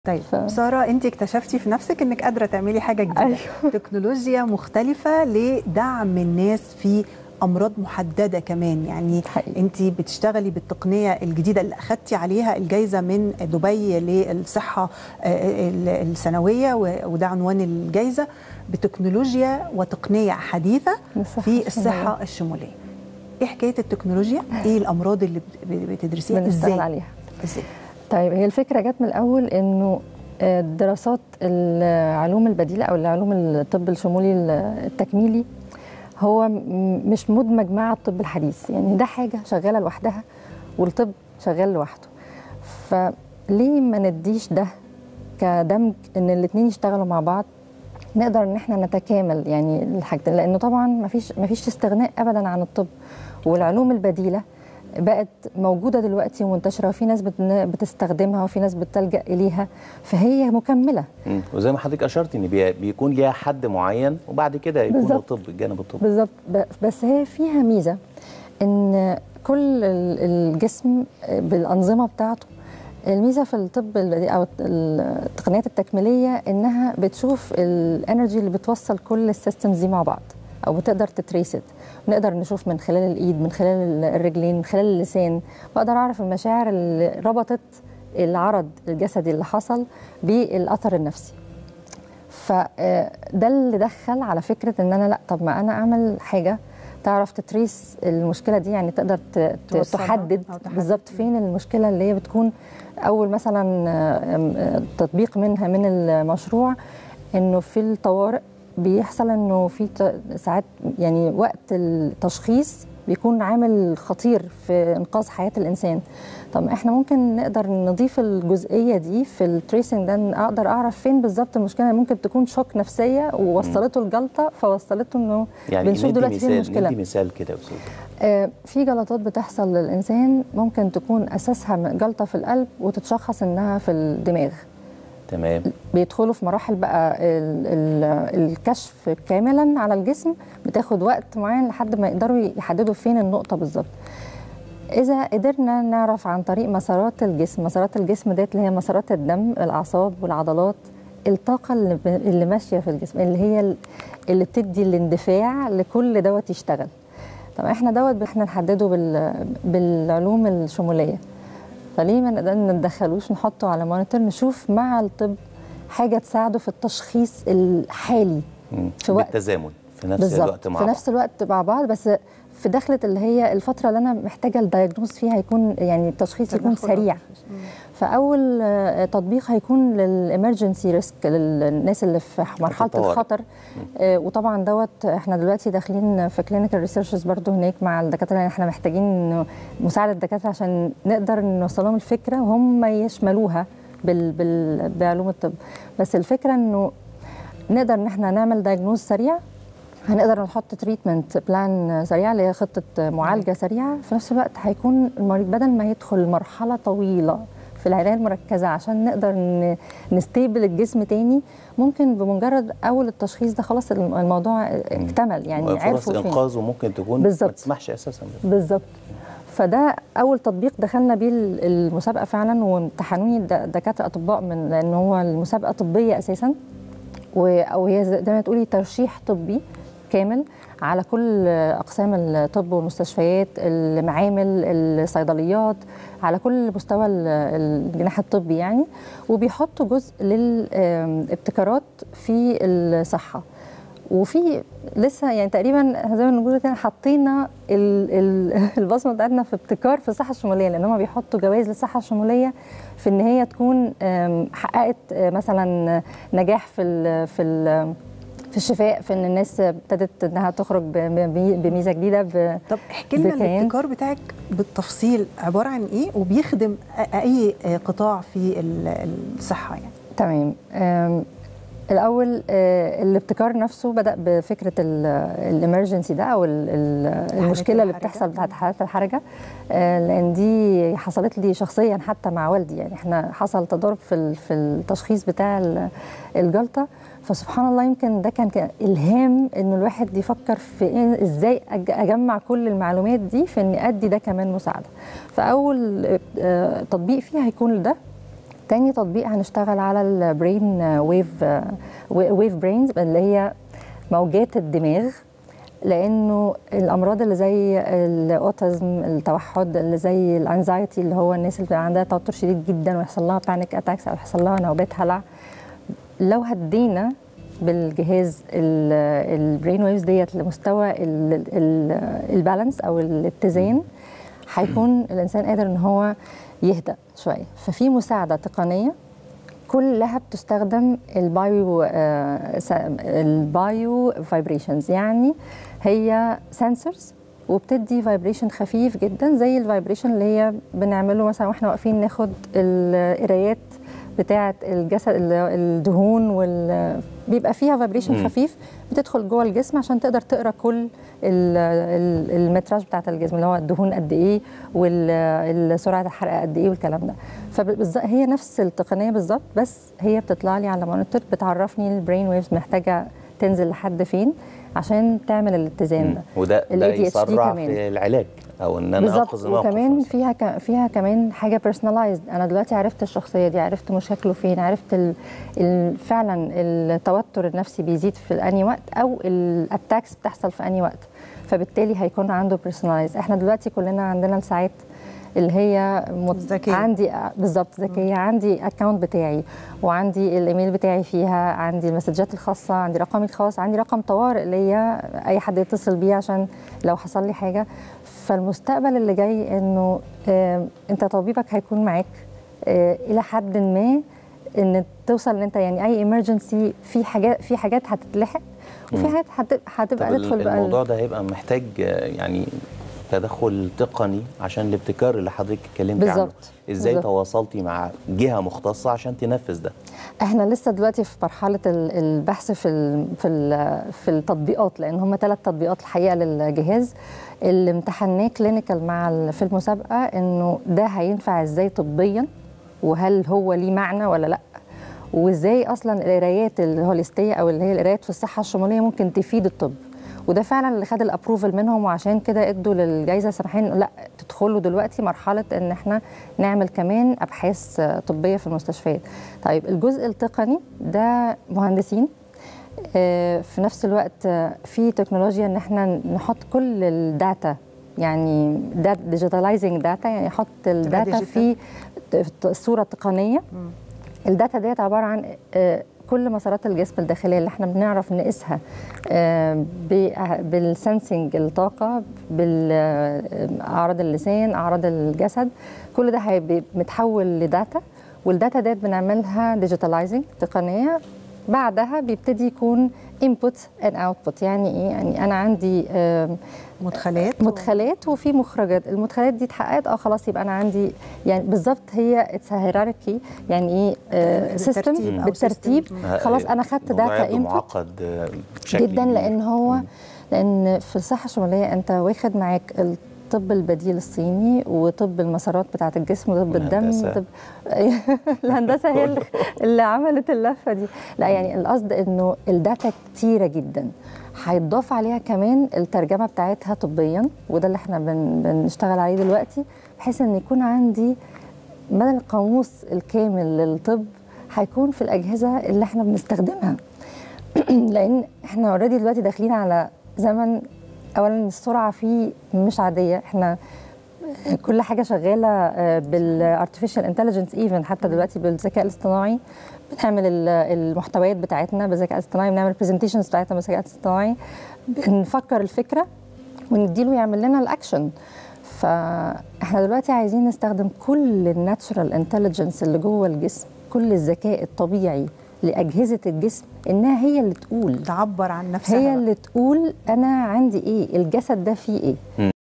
طيب ف... ساره انت اكتشفتي في نفسك انك قادره تعملي حاجه جديده أيوه. تكنولوجيا مختلفه لدعم الناس في امراض محدده كمان يعني حقيقي. انت بتشتغلي بالتقنيه الجديده اللي اخذتي عليها الجائزه من دبي للصحه السنويه وده عنوان الجائزه بتكنولوجيا وتقنيه حديثه في الصحه الشموليه ايه حكايه التكنولوجيا ايه الامراض اللي بتدرسيها ازاي عليها ازاي طيب هي الفكره جت من الاول انه دراسات العلوم البديله او العلوم الطب الشمولي التكميلي هو مش مدمج مع الطب الحديث يعني ده حاجه شغاله لوحدها والطب شغال لوحده فليه ما نديش ده كدمج ان الاثنين يشتغلوا مع بعض نقدر ان احنا نتكامل يعني الحاجتين لانه طبعا ما فيش ما فيش استغناء ابدا عن الطب والعلوم البديله بقت موجوده دلوقتي ومنتشره وفي ناس بتستخدمها وفي ناس بتلجا اليها فهي مكمله مم. وزي ما حضرتك اشرت ان بيكون ليها حد معين وبعد كده يكون بالزبط. الطب الجانب الطبي بالظبط بس هي فيها ميزه ان كل الجسم بالانظمه بتاعته الميزه في الطب او التقنيات التكميليه انها بتشوف الانرجي اللي بتوصل كل السيستمز دي مع بعض او بتقدر تتريست نقدر نشوف من خلال الايد من خلال الرجلين من خلال اللسان بقدر اعرف المشاعر اللي ربطت العرض الجسدي اللي حصل بالاثر النفسي فده اللي دخل على فكره ان انا لا طب ما انا اعمل حاجه تعرف تتريس المشكله دي يعني تقدر تحدد بالظبط فين المشكله اللي هي بتكون اول مثلا تطبيق منها من المشروع انه في الطوارئ بيحصل انه في ساعات يعني وقت التشخيص بيكون عامل خطير في انقاذ حياه الانسان طب احنا ممكن نقدر نضيف الجزئيه دي في التريسنج ده اقدر اعرف فين بالظبط المشكله ممكن تكون شوك نفسيه ووصلته الجلطه فوصلته انه يعني بنشوف دلوقتي فين المشكله ندي مثال كده يا استاذ آه في جلطات بتحصل للانسان ممكن تكون اساسها جلطه في القلب وتتشخص انها في الدماغ تمام بيدخلوا في مراحل بقى ال ال الكشف كاملا على الجسم بتاخد وقت معين لحد ما يقدروا يحددوا فين النقطه بالظبط اذا قدرنا نعرف عن طريق مسارات الجسم مسارات الجسم ديت اللي هي مسارات الدم الاعصاب والعضلات الطاقه اللي, اللي ماشيه في الجسم اللي هي اللي بتدي الاندفاع لكل دوت يشتغل طب احنا دوت احنا نحدده بال بالعلوم الشموليه فليه ما نقدر ندخلوش نحطه على مونيتور نشوف مع الطب حاجه تساعده في التشخيص الحالي في وقت بالتزامن في نفس بالزبط. الوقت مع في بعض نفس الوقت مع بعض بس في دخلة اللي هي الفترة اللي أنا محتاجة الدايجنوز فيها يكون يعني التشخيص يكون سريع فأول تطبيق هيكون للإمرجنسي ريسك للناس اللي في مرحلة الخطر وطبعا دوت احنا دلوقتي داخلين في كلينيكال ريسيرشز برضو هناك مع الدكاترة يعني احنا محتاجين مساعدة الدكاترة عشان نقدر نوصل لهم الفكرة وهم يشملوها بال بال بعلوم الطب بس الفكرة انه نقدر ان احنا نعمل دايجنوز سريع هنقدر نحط تريتمنت بلان سريع اللي هي خطه معالجه سريعه في نفس الوقت هيكون المريض بدل ما يدخل مرحله طويله في العنايه المركزه عشان نقدر نستيبل الجسم تاني ممكن بمجرد اول التشخيص ده خلاص الموضوع اكتمل يعني عرفوا فين انقاذه ممكن تكون بالزبط. ما تسمحش اساسا بالظبط فده اول تطبيق دخلنا بيه المسابقه فعلا وامتحنوني دكاتره اطباء من لان هو المسابقه طبيه اساسا او هي زي ما تقولي ترشيح طبي كامل على كل اقسام الطب والمستشفيات المعامل الصيدليات على كل مستوى الجناح الطبي يعني وبيحطوا جزء للابتكارات في الصحه وفي لسه يعني تقريبا زي ما نقول كده حطينا البصمه بتاعتنا في ابتكار في الصحه الشموليه لان هم بيحطوا جوائز للصحه الشموليه في ان هي تكون حققت مثلا نجاح في ال في ال في الشفاء في ان الناس ابتدت انها تخرج بميزه جديده ب طب احكي لنا الابتكار بتاعك بالتفصيل عباره عن ايه وبيخدم اي قطاع في الصحه يعني تمام الاول الابتكار نفسه بدا بفكره الامرجنسي ده او المشكله اللي بتحصل بتاعت حالات الحرجه لان دي حصلت لي شخصيا حتى مع والدي يعني احنا حصل تضارب في في التشخيص بتاع الجلطه فسبحان الله يمكن ده كان الهام انه الواحد يفكر في إيه ازاي اجمع كل المعلومات دي في اني ادي ده كمان مساعده فاول تطبيق فيها هيكون ده تاني تطبيق هنشتغل على البرين ويف ويف برينز اللي هي موجات الدماغ لانه الامراض اللي زي الاوتيزم التوحد اللي زي الانزايتي اللي هو الناس اللي بيبقى عندها توتر شديد جدا ويحصل لها بانيك اتاكس او يحصل لها نوبات هلع لو هدينا بالجهاز البرين ويفز ديت لمستوى البالانس او الاتزان هيكون الانسان قادر ان هو يهدأ شويه ففي مساعده تقنيه كلها بتستخدم البايو البايو فايبريشنز يعني هي سنسورز وبتدي فايبريشن خفيف جدا زي الفايبريشن اللي هي بنعمله مثلا واحنا واقفين ناخد القرايات بتاعه الجسد الدهون وال بيبقى فيها فايبريشن خفيف بتدخل جوه الجسم عشان تقدر تقرا كل المتراج بتاعه الجسم اللي هو الدهون قد ايه وسرعه الحرق قد ايه والكلام ده فهي نفس التقنيه بالظبط بس هي بتطلع لي على مونيتور بتعرفني البرين ويفز محتاجه تنزل لحد فين عشان تعمل الاتزان ده وده ده يسرع في العلاج او ان انا انقذ الموقف وكمان فيها ك... فيها كمان حاجه بيرسوناليزد انا دلوقتي عرفت الشخصيه دي عرفت مشاكله فين عرفت ال... ال... فعلا التوتر النفسي بيزيد في انهي وقت او الاتاكس بتحصل في انهي وقت فبالتالي هيكون عنده بيرسوناليز احنا دلوقتي كلنا عندنا الساعات اللي هي مت... ذكية. عندي بالظبط ذكيه عندي اكونت بتاعي وعندي الايميل بتاعي فيها عندي المسجات الخاصه عندي رقمي الخاص عندي رقم طوارئ ليا اي حد يتصل بيه عشان لو حصل لي حاجه فالمستقبل اللي جاي انه آه انت طبيبك هيكون معاك آه الى حد ما ان توصل ان انت يعني اي ايمرجنسي في حاجات في حاجات هتتلحق وفي حاجات هتبقى تدخل بقى الموضوع ده هيبقى محتاج يعني تدخل تقني عشان الابتكار اللي حضرتك اتكلمتي عنه ازاي بالزبط. تواصلتي مع جهه مختصه عشان تنفذ ده احنا لسه دلوقتي في مرحله البحث في ال في ال في التطبيقات لان هم ثلاث تطبيقات الحقيقه للجهاز اللي امتحناه كلينيكال مع في المسابقه انه ده هينفع ازاي طبيا وهل هو ليه معنى ولا لا وازاي اصلا القرايات الهوليستيه او اللي هي القرايات في الصحه الشموليه ممكن تفيد الطب وده فعلا اللي خد الابروفل منهم وعشان كده ادوا للجائزه سامحين لا تدخلوا دلوقتي مرحله ان احنا نعمل كمان ابحاث طبيه في المستشفيات. طيب الجزء التقني ده مهندسين في نفس الوقت في تكنولوجيا ان احنا نحط كل الداتا يعني ديجيتاليزنج داتا يعني نحط الداتا في صوره تقنيه الداتا ديت عباره عن كل مسارات الجسم الداخليه اللي احنا بنعرف نقيسها بالسنسنج الطاقه باعراض اللسان اعراض الجسد كل ده هيبقى متحول لداتا والداتا ديت بنعملها ديجيتاليزنج تقنيه بعدها بيبتدي يكون انبوت اند اوتبوت يعني ايه يعني انا عندي مدخلات مدخلات وفي مخرجات المدخلات دي اتحققت اه خلاص يبقى انا عندي يعني بالظبط هي اتس هيراركي يعني ايه سيستم بالترتيب, بالترتيب خلاص انا خدت داتا انبوت معقد بشكل جدا لان هو لان في الصحه الشماليه انت واخد معاك الطب البديل الصيني وطب المسارات بتاعه الجسم وطب الدم وطب الهندسه هي اللي عملت اللفه دي لا يعني القصد انه الداتا كتيره جدا هيتضاف عليها كمان الترجمه بتاعتها طبيا وده اللي احنا بن بنشتغل عليه دلوقتي بحيث ان يكون عندي بدل القاموس الكامل للطب هيكون في الاجهزه اللي احنا بنستخدمها لان احنا اوريدي دلوقتي داخلين على زمن اولا السرعه فيه مش عاديه احنا كل حاجه شغاله بالارتفيشال انتليجنس ايفن حتى دلوقتي بالذكاء الاصطناعي بنعمل المحتويات بتاعتنا بالذكاء الاصطناعي بنعمل البرزنتيشنز بتاعتنا بالذكاء الاصطناعي بنفكر الفكره ونديله يعمل لنا الاكشن فاحنا دلوقتي عايزين نستخدم كل الناتشرال انتليجنس اللي جوه الجسم كل الذكاء الطبيعي لاجهزه الجسم انها هي اللي تقول تعبر عن نفسها هي اللي تقول انا عندي ايه الجسد ده فيه ايه